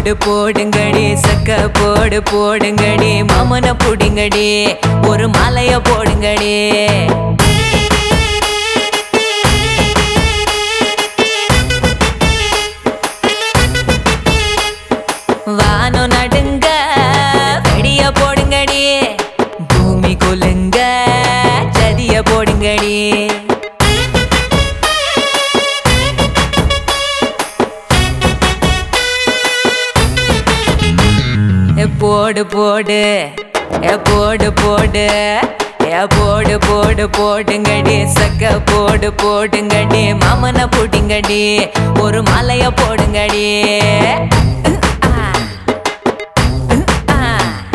போடு போடுங்கடி சக்க போடு போடுங்கடி மாமன புடிங்கடி ஒரு மாலைய போடுங்கடி வானோ நடுங்க வெடிய போடுங்கடி பூமி குலுங்க சதிய போடுங்கடி ஏ போடு போடு ஏ போடு போடு ஏ போடு போடு போடுங்கடி சக்க போடு போடுங்கடி மாமன புடிங்கடி ஒரு மாலைய போடுங்கடி ஆ. ஆ.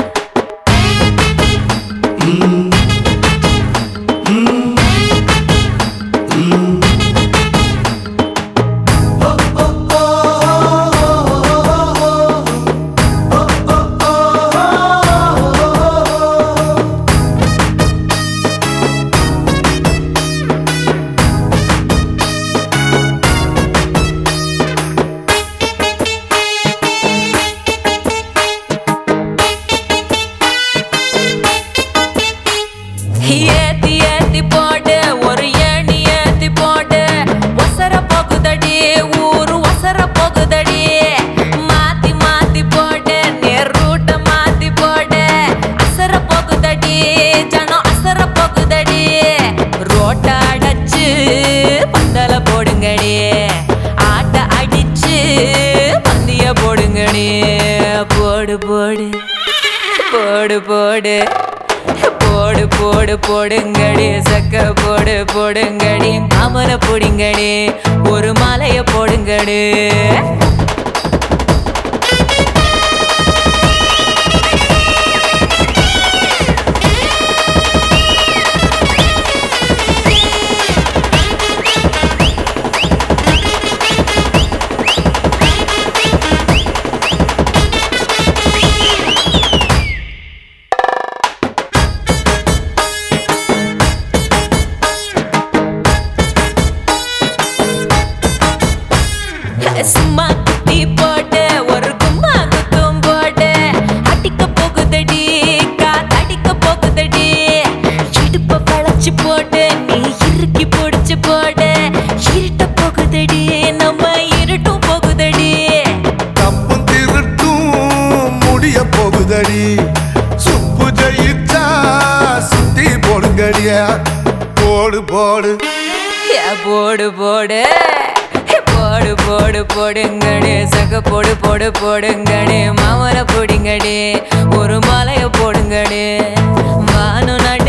ஏத்தி ஏத்தி போடு ஒரு ஏணி ஏத்தி போடு ஒசர போகுதடி ஊரு ஒசர போகுதடி மாத்தி மாத்தி போடு நேர் ரூட்ட மாத்தி போடு அசர போகுதடி ஜனம் அசர போகுதடி ரோட்ட அடைச்சு பந்தல போடுங்கடி ஆட்ட அடிச்சு பந்திய போடுங்கடி போடு போடு போடு போடு போடு போடு போடுங்கடி சக்க போடு போடுங்கடி மாமன போடுங்கடி ஒரு மாலைய போடுங்கடி சும்மா குட்டி போட்டு ஒரு கும்மா குத்தும் போட்டு அடிக்க போகுதடி காத்தடிக்க போகுதடி இடுப்ப வளைச்சு போட்டு நீ இறுக்கி பிடிச்சு போட்டு இருட்ட போகுதடி நம்ம இருட்டும் போகுதடி தப்பும் திருட்டும் முடிய போகுதடி சுப்பு ஜெயிச்சா சுத்தி போடுங்கடிய போடு போடு ஏ போடு போடு ஏ போடு போடு போடுங்கடி சக போடு போடு போடுங்கடி மாமன போடுங்கடி ஒரு மாலைய போடுங்கடி வானம் நடி